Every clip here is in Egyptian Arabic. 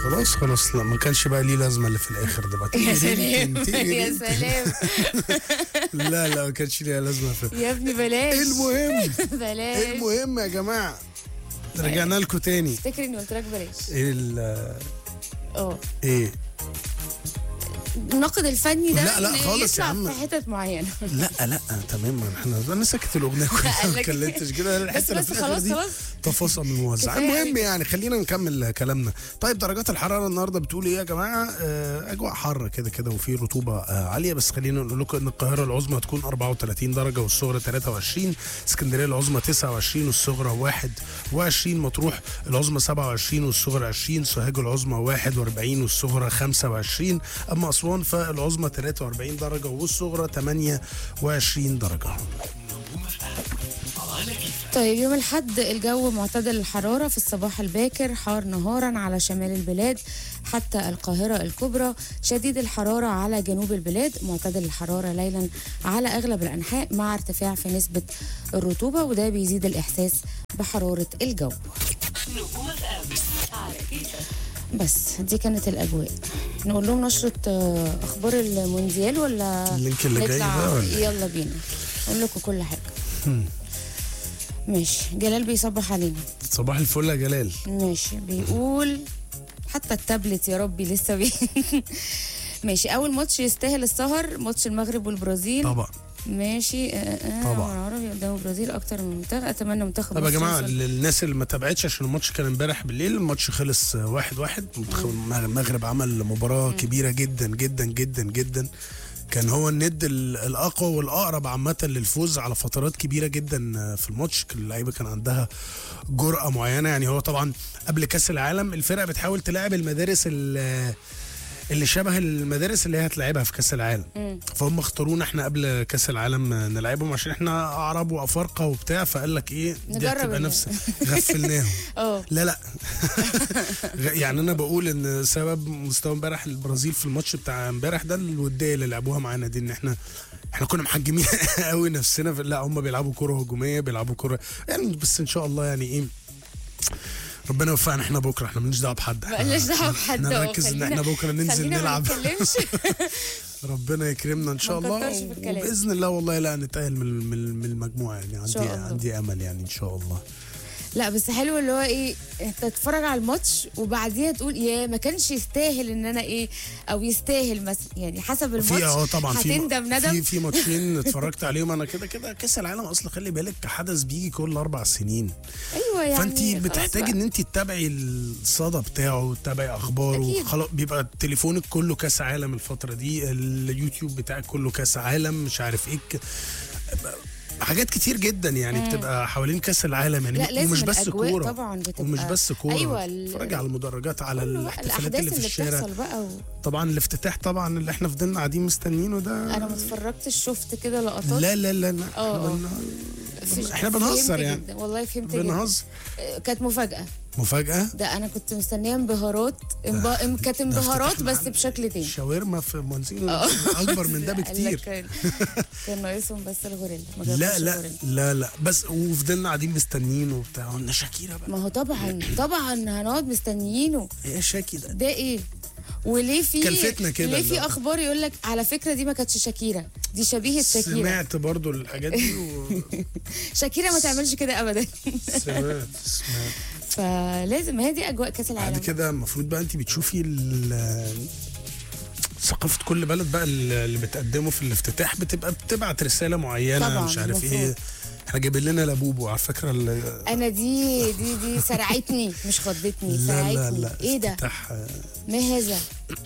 خلاص خلاص لا ما كانش بقى ليه لازمه اللي في الاخر ده بقى يا سلام يا تيرين. سلام لا لا ما كانش ليها لازمه في يا ابني بلاش المهم بلاش المهم يا جماعه رجعنا لكم تاني افتكر اني قلت لك بلاش ايه ال- اه ايه النقد الفني ده لا، لا إن خالص يا يطلع عم. في حتت معينه لا لا تمام ما احنا انا سكت الاغنيه كلها قال ما لك اتكلمتش كده بس الحته اللي بس في الآخر خلاص دي خلاص تفاصيل من الموزع كفاية المهم أوي. يعني خلينا نكمل كلامنا طيب درجات الحراره النهارده بتقول ايه يا جماعه آه، اجواء حر كده كده وفي رطوبه آه، عاليه بس خلينا نقول لكم ان القاهره العظمى هتكون 34 درجه والصغرى 23 اسكندريه العظمى 29 والصغرى 21 مطروح العظمى 27 والصغرى 20 سوهاج العظمى 41 والصغرى 25 اما اسوان فالعظمى 43 درجه والصغرى 28 درجه طيب يوم الحد الجو معتدل الحرارة في الصباح الباكر حار نهارا على شمال البلاد حتى القاهرة الكبرى شديد الحرارة على جنوب البلاد معتدل الحرارة ليلا على أغلب الأنحاء مع ارتفاع في نسبة الرطوبة وده بيزيد الإحساس بحرارة الجو بس دي كانت الأجواء نقول لهم نشرة آه، أخبار المونديال ولا اللينك اللي جاي نطلع؟ ده ولا إيه؟ يلا بينا أقول لكم كل حاجة ماشي جلال بيصبح علينا صباح الفل يا جلال ماشي بيقول حتى التابلت يا ربي لسه بي ماشي اول ماتش يستاهل السهر ماتش المغرب والبرازيل طبعا ماشي آه آه طبعا. أنا عربي قدام البرازيل اكتر من منتخب اتمنى منتخب طب يا مصر جماعه يوصل. للناس اللي ما تابعتش عشان الماتش كان امبارح بالليل الماتش خلص آه، واحد واحد منتخب المغرب عمل مباراه كبيره جدا جدا جدا جدا كان هو الند ال- الاقوى والاقرب عامه للفوز على فترات كبيره جدا آه، في الماتش كل اللعيبه كان عندها جرأه معينه يعني هو طبعا قبل كاس العالم الفرقه بتحاول تلاعب المدارس ال- اللي شبه المدارس اللي هي هتلاعبها في كاس العالم فهم اختارونا احنا قبل كاس العالم نلعبهم عشان احنا اعراب وافارقه وبتاع فقال لك ايه دي نجرب هتبقى ال- نفس غفلناهم اه لا لا غ- يعني انا بقول ان سبب مستوى امبارح البرازيل في الماتش بتاع امبارح ده الوديه اللي لعبوها معانا دي ان احنا احنا كنا محجمين قوي نفسنا في لا هم بيلعبوا كره هجوميه بيلعبوا كره يعني بس ان شاء الله يعني ايه ربنا يوفقنا احنا بكره احنا مالناش دعوه بحد احنا- مالناش دعوه بحد احنا أهو، نركز ان خلينا- احنا بكره ننزل خلينا ما نلعب نتكلمش ربنا يكرمنا ان شاء ما الله نكترش في الكلام. وباذن الله والله لا نتاهل من من من المجموعه يعني عندي شاء الله. عندي امل يعني ان شاء الله لا بس حلو اللي هو ايه انت تتفرج على الماتش وبعديها تقول يا ما كانش يستاهل ان انا ايه او يستاهل مثلا يعني حسب الماتش في اه طبعا في هتندم ندم في في ماتشين اتفرجت عليهم انا كده كده كاس العالم اصلا خلي بالك حدث بيجي كل اربع سنين ايوه يعني فانت خلاص بتحتاجي بقى. ان انت تتابعي الصدى بتاعه تتابعي اخباره أكيد. خلاص بيبقى تليفونك كله كاس عالم الفتره دي اليوتيوب بتاعك كله كاس عالم مش عارف ايه ك- حاجات كتير جدا يعني بتبقى حوالين كاس العالم يعني لا لازم ومش بس الأجواء كوره طبعا بتبقى ومش بس كوره ايوه ال- اتفرجي على المدرجات على كله بقى الاحتفالات الاحداث اللي في اللي الشارع بتحصل بقى و... طبعا الافتتاح طبعا اللي احنا فضلنا قاعدين مستنيينه ده انا ما اتفرجتش شفت كده لقطات لا لا لا لا اه، اه. احنا في- احنا بنهزر فهمت يعني. جدا. والله فهمت جدا بنهزر آه، كانت مفاجاه مفاجاه ده انا كنت مستنيه انبهارات انب... ام- كانت انبهارات افتتاح بس محل. بشكل تاني شاورما في مونزينو اكبر من ده قال لك بكتير كان- كان ناقصهم بس الغوريلا ما جابوش لا لا الغوريلا. لا لا بس وفضلنا قاعدين مستنيين وبتاع قلنا شاكيرا بقى ما هو طبعا طبعا هنقعد مستنيينه ايه شاكي ده ده ايه وليه في كلفتنا كده ليه اللي في هو. اخبار يقول لك على فكره دي ما كانتش شاكيرا دي شبيهه شاكيرا سمعت برضو الحاجات دي و... شاكيرا ما تعملش كده ابدا سمعت سمعت فلازم هي دي اجواء كاس بعد العالم كده المفروض بقى انت بتشوفي ال- ثقافة كل بلد بقى اللي بتقدمه في الافتتاح بتبقى بتبعت رسالة معينة طبعاً، مش عارف المفروض. ايه احنا جايبين لنا لابوبو على فكرة ال- انا دي دي دي سرعتني مش خضتني لا سرعتني لا لا ايه ده افتتاح آه، ما هذا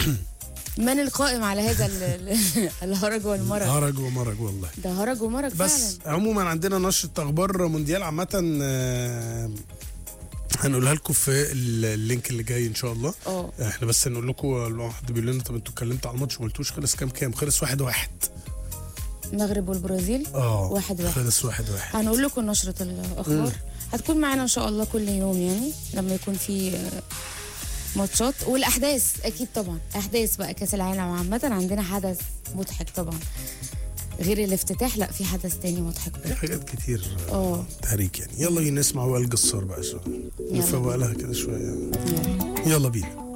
من القائم على هذا ال- ال- الهرج والمرج هرج ومرج والله ده هرج ومرج بس فعلا عموما عندنا نشرة اخبار مونديال عامة آه، هنقولها لكم في ال- اللينك اللي جاي ان شاء الله اه احنا بس نقول لكم لو حد بيقول لنا طب انتوا اتكلمتوا على الماتش وما قلتوش خلص كام كام خلص واحد واحد المغرب والبرازيل اه واحد واحد. خلص واحد واحد هنقول لكم نشرة الأخبار هتكون معانا إن شاء الله كل يوم يعني لما يكون في آه، ماتشات والأحداث أكيد طبعا أحداث بقى كأس العالم عامة عندنا حدث مضحك طبعا غير الافتتاح لا في حدث تاني مضحك في بقى. حاجات كتير اه تهريج يعني يلا بينا نسمع وائل جسار بقى شويه نفوق لها كده شويه يلا. يلا بينا